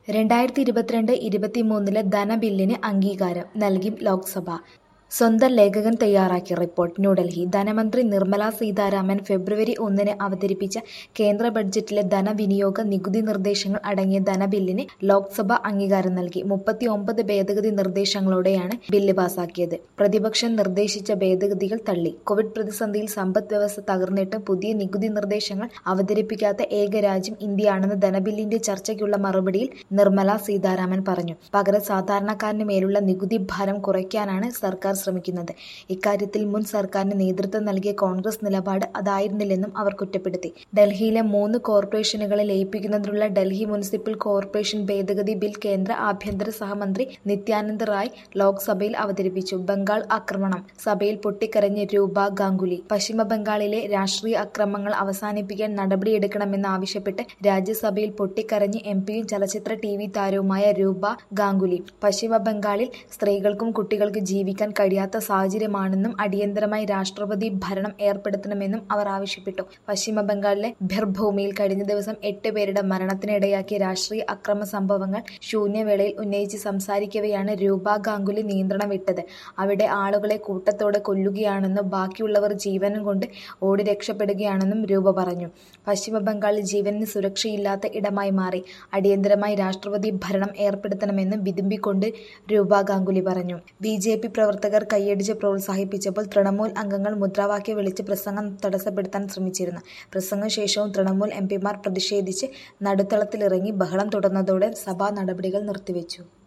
രണ്ടായിരത്തി ഇരുപത്തിരണ്ട് ഇരുപത്തിമൂന്നിലെ ധനബില്ലിന് അംഗീകാരം നൽകി ലോക്സഭ സ്വന്തം ലേഖകൻ തയ്യാറാക്കിയ റിപ്പോർട്ട് ന്യൂഡൽഹി ധനമന്ത്രി നിർമ്മല സീതാരാമൻ ഫെബ്രുവരി ഒന്നിന് അവതരിപ്പിച്ച കേന്ദ്ര ബഡ്ജറ്റിലെ ധനവിനിയോഗ നികുതി നിർദ്ദേശങ്ങൾ അടങ്ങിയ ധനബില്ലിന് ലോക്സഭ അംഗീകാരം നൽകി മുപ്പത്തിയൊമ്പത് ഭേദഗതി നിർദ്ദേശങ്ങളോടെയാണ് ബില്ല് പാസാക്കിയത് പ്രതിപക്ഷം നിർദ്ദേശിച്ച ഭേദഗതികൾ തള്ളി കോവിഡ് പ്രതിസന്ധിയിൽ സമ്പദ് വ്യവസ്ഥ തകർന്നിട്ടും പുതിയ നികുതി നിർദ്ദേശങ്ങൾ അവതരിപ്പിക്കാത്ത ഏക രാജ്യം ഇന്ത്യയാണെന്ന് ധനബില്ലിന്റെ ചർച്ചയ്ക്കുള്ള മറുപടിയിൽ നിർമ്മല സീതാരാമൻ പറഞ്ഞു പകരം സാധാരണക്കാരന് മേലുള്ള നികുതി ഭാരം കുറയ്ക്കാനാണ് സർക്കാർ ശ്രമിക്കുന്നത് ഇക്കാര്യത്തിൽ മുൻ സർക്കാരിന് നേതൃത്വം നൽകിയ കോൺഗ്രസ് നിലപാട് അതായിരുന്നില്ലെന്നും അവർ കുറ്റപ്പെടുത്തി ഡൽഹിയിലെ മൂന്ന് കോർപ്പറേഷനുകളെ ലയിപ്പിക്കുന്നതിനുള്ള ഡൽഹി മുനിസിപ്പൽ കോർപ്പറേഷൻ ഭേദഗതി ബിൽ കേന്ദ്ര ആഭ്യന്തര സഹമന്ത്രി നിത്യാനന്ദ് റായ് ലോക്സഭയിൽ അവതരിപ്പിച്ചു ബംഗാൾ ആക്രമണം സഭയിൽ പൊട്ടിക്കരഞ്ഞ് രൂപ ഗാംഗുലി പശ്ചിമ ബംഗാളിലെ രാഷ്ട്രീയ അക്രമങ്ങൾ അവസാനിപ്പിക്കാൻ നടപടിയെടുക്കണമെന്നാവശ്യപ്പെട്ട് രാജ്യസഭയിൽ പൊട്ടിക്കരഞ്ഞ് എം പിയും ചലച്ചിത്ര ടി വി താരവുമായ രൂപ ഗാംഗുലി പശ്ചിമ ബംഗാളിൽ സ്ത്രീകൾക്കും കുട്ടികൾക്ക് ജീവിക്കാൻ കഴിയാത്ത സാഹചര്യമാണെന്നും അടിയന്തരമായി രാഷ്ട്രപതി ഭരണം ഏർപ്പെടുത്തണമെന്നും അവർ ആവശ്യപ്പെട്ടു പശ്ചിമ ബംഗാളിലെ ഭർഭൂമിയിൽ കഴിഞ്ഞ ദിവസം എട്ട് പേരുടെ മരണത്തിനിടയാക്കിയ രാഷ്ട്രീയ അക്രമ സംഭവങ്ങൾ ശൂന്യവേളയിൽ ഉന്നയിച്ച് സംസാരിക്കവെയാണ് രൂപ ഗാംഗുലി നിയന്ത്രണം വിട്ടത് അവിടെ ആളുകളെ കൂട്ടത്തോടെ കൊല്ലുകയാണെന്നും ബാക്കിയുള്ളവർ ജീവനും കൊണ്ട് ഓടി രക്ഷപ്പെടുകയാണെന്നും രൂപ പറഞ്ഞു പശ്ചിമ ബംഗാളിൽ ജീവന് സുരക്ഷയില്ലാത്ത ഇടമായി മാറി അടിയന്തരമായി രാഷ്ട്രപതി ഭരണം ഏർപ്പെടുത്തണമെന്നും വിതുമ്പിക്കൊണ്ട് രൂപ ഗാംഗുലി പറഞ്ഞു ബി ജെ പി പ്രവർത്തകർ കൈയടിച്ച് പ്രോത്സാഹിപ്പിച്ചപ്പോൾ തൃണമൂൽ അംഗങ്ങൾ മുദ്രാവാക്യം വിളിച്ച് പ്രസംഗം തടസ്സപ്പെടുത്താൻ ശ്രമിച്ചിരുന്നു പ്രസംഗശേഷവും തൃണമൂൽ എം പിമാർ പ്രതിഷേധിച്ച് നടുത്തളത്തിലിറങ്ങി ബഹളം തുടർന്നതോടെ സഭാ നടപടികൾ നിർത്തിവെച്ചു